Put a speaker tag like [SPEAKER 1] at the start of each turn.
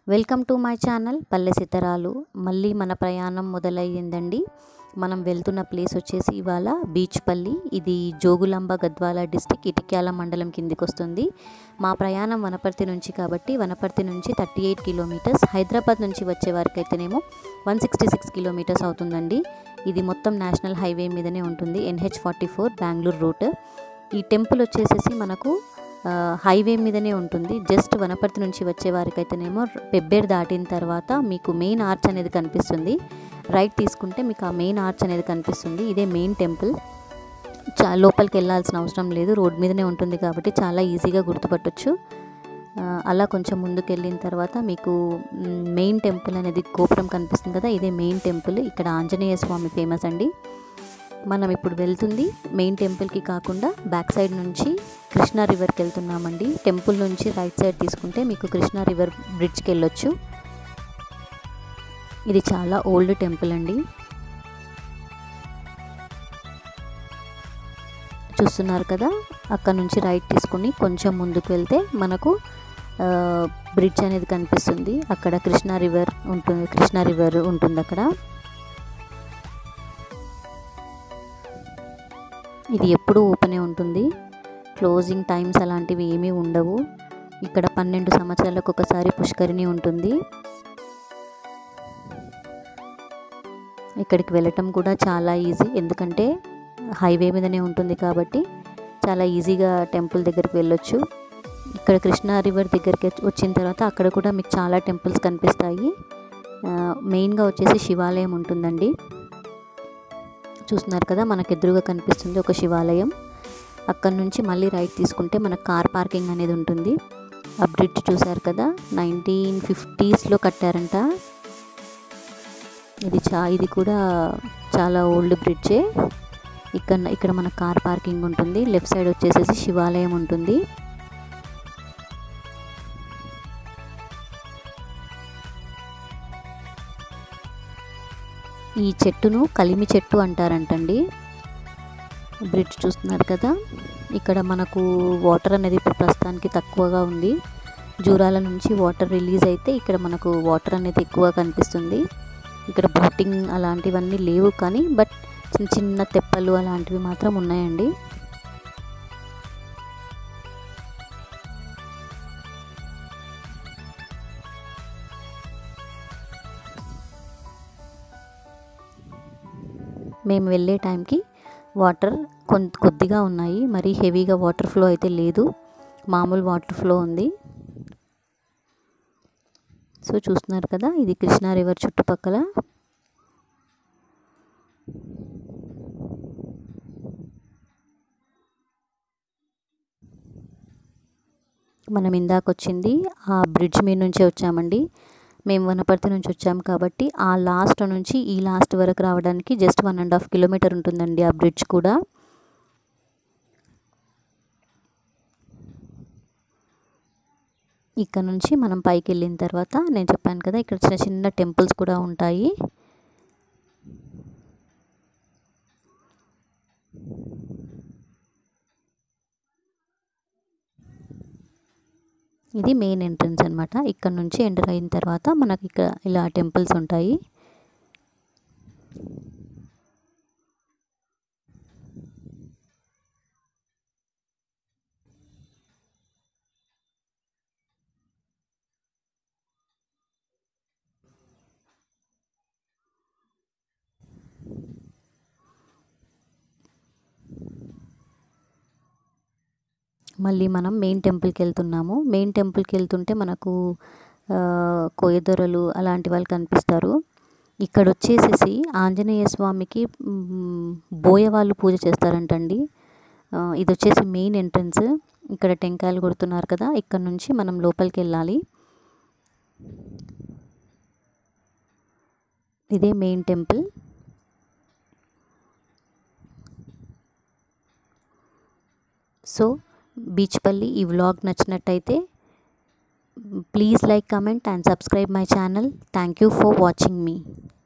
[SPEAKER 1] welcome to my channel పల్లె సితరాలు మళ్ళీ మన ప్రయాణం మొదలయ్యిందండి మనం వెళ్తున్న ప్లేస్ వచ్చేసి ఇవాళ బీచ్పల్లి ఇది జోగులాంబ గద్వాల డిస్టిక్ ఇటిక్యాల మండలం కిందికి వస్తుంది మా ప్రయాణం వనపర్తి నుంచి కాబట్టి వనపర్తి నుంచి థర్టీ ఎయిట్ కిలోమీటర్స్ హైదరాబాద్ నుంచి వచ్చే వరకు అయితేనేమో వన్ సిక్స్టీ సిక్స్ కిలోమీటర్స్ అవుతుందండి ఇది మొత్తం నేషనల్ హైవే మీదనే ఉంటుంది NH forty four Bengaluru route ఈ టెంపుల్ వచ్చేసేసి మనకు ఆ, హైవే మీదనే ఉంటుంది జస్ట్ వనపర్తి నుంచి వచ్చే వారికైతేనేమో పెబ్బేరు దాటిన తర్వాత మీకు మెయిన్ ఆర్చ్ అనేది కనిపిస్తుంది రైట్ తీసుకుంటే మీకు ఆ మెయిన్ ఆర్చ్ అనేది కనిపిస్తుంది ఇదే మెయిన్ టెంపుల్ చా లోపలికి వెళ్ళాల్సిన అవసరం లేదు రోడ్ మీదనే ఉంటుంది కాబట్టి చాలా ఈజీగా గుర్తుపట్టొచ్చు ఆ, అలా కొంచెం ముందుకు వెళ్ళిన తర్వాత మీకు మ్, మెయిన్ టెంపుల్ అనేది గోపురం కనిపిస్తుంది కదా ఇదే మెయిన్ టెంపుల్ ఇక్కడ ఆంజనేయ స్వామి ఫేమస్ అండి మనం ఇప్పుడు వెళ్తుంది మెయిన్ టెంపుల్కి కాకుండా బ్యాక్ సైడ్ నుంచి కృష్ణా రివర్కి వెళ్తున్నామండి టెంపుల్ నుంచి రైట్ సైడ్ తీసుకుంటే మీకు కృష్ణా రివర్ బ్రిడ్జ్కి వెళ్ళొచ్చు ఇది చాలా ఓల్డ్ టెంపుల్ అండి చూస్తున్నారు కదా అక్కడ నుంచి రైట్ తీసుకుని కొంచెం ముందుకు వెళ్తే మనకు బ్రిడ్జ్ అనేది కనిపిస్తుంది అక్కడ కృష్ణా రివర్ ఉంటుంది కృష్ణా రివర్ ఉంటుంది అక్కడ ఇది ఎప్పుడూ ఓపెనే ఉంటుంది క్లోజింగ్ టైమ్స్ అలాంటివి ఏమీ ఉండవు ఇక్కడ పన్నెండు సంవత్సరాలకు ఒకసారి పుష్కరిణి ఉంటుంది ఇక్కడికి వెళ్ళటం కూడా చాలా ఈజీ ఎందుకంటే హైవే మీదనే ఉంటుంది కాబట్టి చాలా ఈజీగా టెంపుల్ దగ్గరికి వెళ్ళొచ్చు ఇక్కడ కృష్ణా రివర్ దగ్గరికి వచ్చిన తర్వాత అక్కడ కూడా మీకు చాలా టెంపుల్స్ కనిపిస్తాయి మెయిన్గా వచ్చేసి శివాలయం ఉంటుందండి చూస్తున్నారు కదా మనకు ఎదురుగా కనిపిస్తుంది ఒక శివాలయం అక్కడ నుంచి మళ్ళీ రైట్ తీసుకుంటే మనకు కార్ పార్కింగ్ అనేది ఉంటుంది ఆ బ్రిడ్జ్ చూసారు కదా నైన్టీన్ ఫిఫ్టీస్లో కట్టారంట ఇది చా ఇది కూడా చాలా ఓల్డ్ బ్రిడ్జే ఇక్కడ ఇక్కడ మన కార్ పార్కింగ్ ఉంటుంది లెఫ్ట్ సైడ్ వచ్చేసేసి శివాలయం ఉంటుంది ఈ చెట్టును కలిమి చెట్టు అంటారంటండి బ్రిడ్జ్ చూస్తున్నారు కదా ఇక్కడ మనకు వాటర్ అనేది ఇప్పుడు ప్రస్తుతానికి తక్కువగా ఉంది జూరాల నుంచి వాటర్ రిలీజ్ అయితే ఇక్కడ మనకు వాటర్ అనేది ఎక్కువ కనిపిస్తుంది ఇక్కడ బోటింగ్ అలాంటివన్నీ లేవు కానీ బట్ చిన్న చిన్న తెప్పలు అలాంటివి మాత్రం ఉన్నాయండి మేము వెళ్ళే టైంకి వాటర్ కొంత కొద్దిగా ఉన్నాయి మరీ హెవీగా వాటర్ ఫ్లో అయితే లేదు మామూలు వాటర్ ఫ్లో ఉంది సో చూస్తున్నారు కదా ఇది కృష్ణా రివర్ చుట్టుపక్కల మనం ఇందాక వచ్చింది ఆ బ్రిడ్జ్ మీద నుంచే వచ్చామండి మేము వనపర్తి నుంచి వచ్చాము కాబట్టి ఆ లాస్ట్ నుంచి ఈ లాస్ట్ వరకు రావడానికి just one and half kilometre ఉంటుందండి ఆ బ్రిడ్జ్ కూడా ఇక్కడ నుంచి మనం పైకి వెళ్ళిన తర్వాత నేను చెప్పాను కదా ఇక్కడ చిన్న చిన్న టెంపుల్స్ కూడా ఉంటాయి ఇది మెయిన్ ఎంట్రన్స్ అనమాట ఇక్కడ నుంచి ఎంటర్ అయిన తర్వాత మనకి ఇక్కడ ఇలా టెంపుల్స్ ఉంటాయి మళ్ళీ మనం మెయిన్ టెంపుల్కి వెళ్తున్నాము మెయిన్ టెంపుల్కి వెళ్తుంటే మనకు కోయదొరలు అలాంటి వాళ్ళు కనిపిస్తారు ఇక్కడ వచ్చేసేసి ఆంజనేయ స్వామికి బోయ వాళ్ళు పూజ చేస్తారంటండి ఇది వచ్చేసి మెయిన్ ఎంట్రన్స్ ఇక్కడ టెంకాయలు కొడుతున్నారు కదా ఇక్కడ నుంచి మనం లోపలికి వెళ్ళాలి ఇదే మెయిన్ టెంపుల్ సో బీచ్పల్లి ఈ వ్లాగ్ నచ్చినట్టయితే please like comment and subscribe my channel thank you for watching me